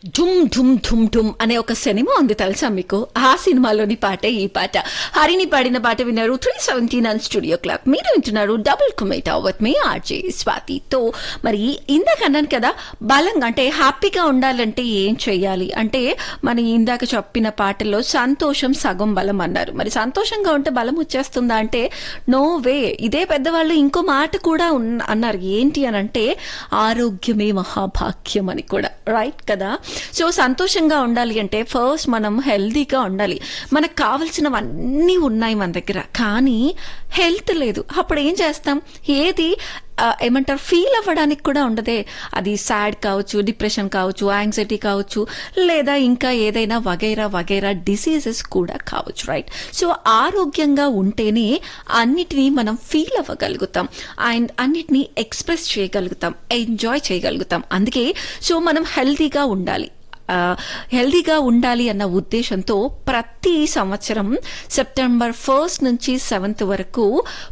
ఢుమ్ ఢుమ్ ఢుమ్ ఢుమ్ అనే ఒక సినిమా ఉంది తెలుసా మీకు ఆ సినిమాలోని పాటే ఈ పాట హరిని పాడిన పాట విన్నారు three seventeen and studio clock మీరు వింటున్నారు డబుల్ కుమేటా విత్ మీ ఆర్జే స్వాతితో మరి ఇందాక అన్నాను కదా బలంగా అంటే హ్యాపీగా ఉండాలంటే ఏం చేయాలి అంటే మన ఇందాక చెప్పిన పాటల్లో సంతోషం సగం బలం అన్నారు మరి సంతోషంగా ఉంటే బలం వచ్చేస్తుందా అంటే నో వే ఇదే పెద్దవాళ్ళు ఇంకో మాట కూడా ఉన్న అన్నారు ఏంటి అని అంటే ఆరోగ్యమే మహాభాగ్యం అని కూడా రైట్ కదా సో సంతోషంగా ఉండాలి అంటే ఫస్ట్ మనం హెల్దీగా ఉండాలి మనకు కావలసినవన్నీ ఉన్నాయి మన దగ్గర కానీ హెల్త్ లేదు అప్పుడు ఏం చేస్తాం ఏది ఆ, ఏమంటారు ఫీల్ అవ్వడానికి కూడా ఉండదే అది సాడ్ కావచ్చు డిప్రెషన్ కావచ్చు యాంగ్జైటీ కావచ్చు లేదా ఇంకా ఏదైనా వగైరా వగైరా డిసీజెస్ కూడా కావచ్చు రైట్ సో ఆరోగ్యంగా ఉంటేనే అన్నిటినీ మనం ఫీల్ అవ్వగలుగుతాం అండ్ అన్నిటినీ ఎక్స్ప్రెస్ చేయగలుగుతాం ఎంజాయ్ చేయగలుగుతాం అందుకే సో మనం హెల్తీగా ఉండాలి ఆ, హెల్దీగా ఉండాలి అన్న ఉద్దేశంతో ప్రతి సంవత్సరం సెప్టెంబర్ ఫస్ట్ నుంచి సెవెంత్ వరకు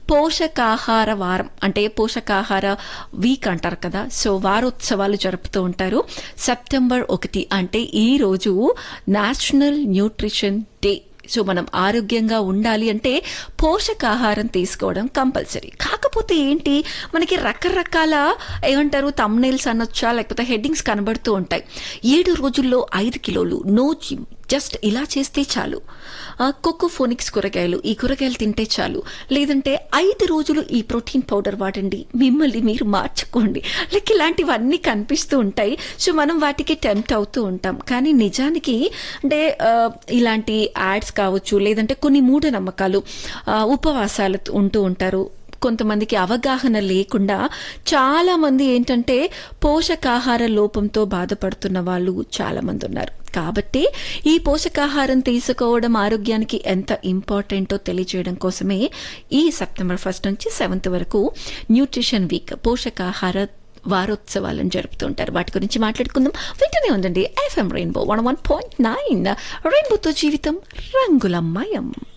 పోషకాహార వారం అంటే పోషకాహార వీక్ అంటారు కదా సో వారోత్సవాలు జరుపుతూ ఉంటారు సెప్టెంబర్ ఒకటి అంటే ఈ రోజు నేషనల్ న్యూట్రిషన్ డే సో మనం ఆరోగ్యంగా ఉండాలి అంటే పోషకాహారం తీసుకోవడం కంపల్సరీ కాకపోతే ఏంటి మనకి రకరకాల ఏమంటారు తమ్నైల్స్ అనొచ్చా లేకపోతే హెడ్డింగ్స్ కనబడుతూ ఉంటాయి ఏడు రోజుల్లో ఐదు కిలోలు నో జిమ్ జస్ట్ ఇలా చేస్తే చాలు కోకోఫోనిక్స్ కూరగాయలు ఈ కూరగాయలు తింటే చాలు లేదంటే ఐదు రోజులు ఈ ప్రోటీన్ పౌడర్ వాడండి మిమ్మల్ని మీరు మార్చుకోండి లైక్ ఇలాంటివన్నీ కనిపిస్తూ ఉంటాయి సో మనం వాటికి టెంప్ట్ అవుతూ ఉంటాం కానీ నిజానికి అంటే ఆ, ఇలాంటి యాడ్స్ కావచ్చు లేదంటే కొన్ని మూఢనమ్మకాలు ఆ, ఉపవాసాలు ఉంటూ ఉంటారు కొంతమందికి అవగాహన లేకుండా చాలా మంది ఏంటంటే పోషకాహార లోపంతో బాధపడుతున్న వాళ్ళు చాలా మంది ఉన్నారు కాబట్టి ఈ పోషకాహారం తీసుకోవడం ఆరోగ్యానికి ఎంత ఇంపార్టెంటో తెలియజేయడం కోసమే ఈ సెప్టెంబర్ ఫస్ట్ నుంచి సెవెంత్ వరకు న్యూట్రిషన్ వీక్ పోషకాహార వారోత్సవాలను జరుపుతుంటారు వాటి గురించి మాట్లాడుకుందాం వింటూనే ఉందండి FM rainbow one one point nine రెయిన్బోతో జీవితం రంగులమయం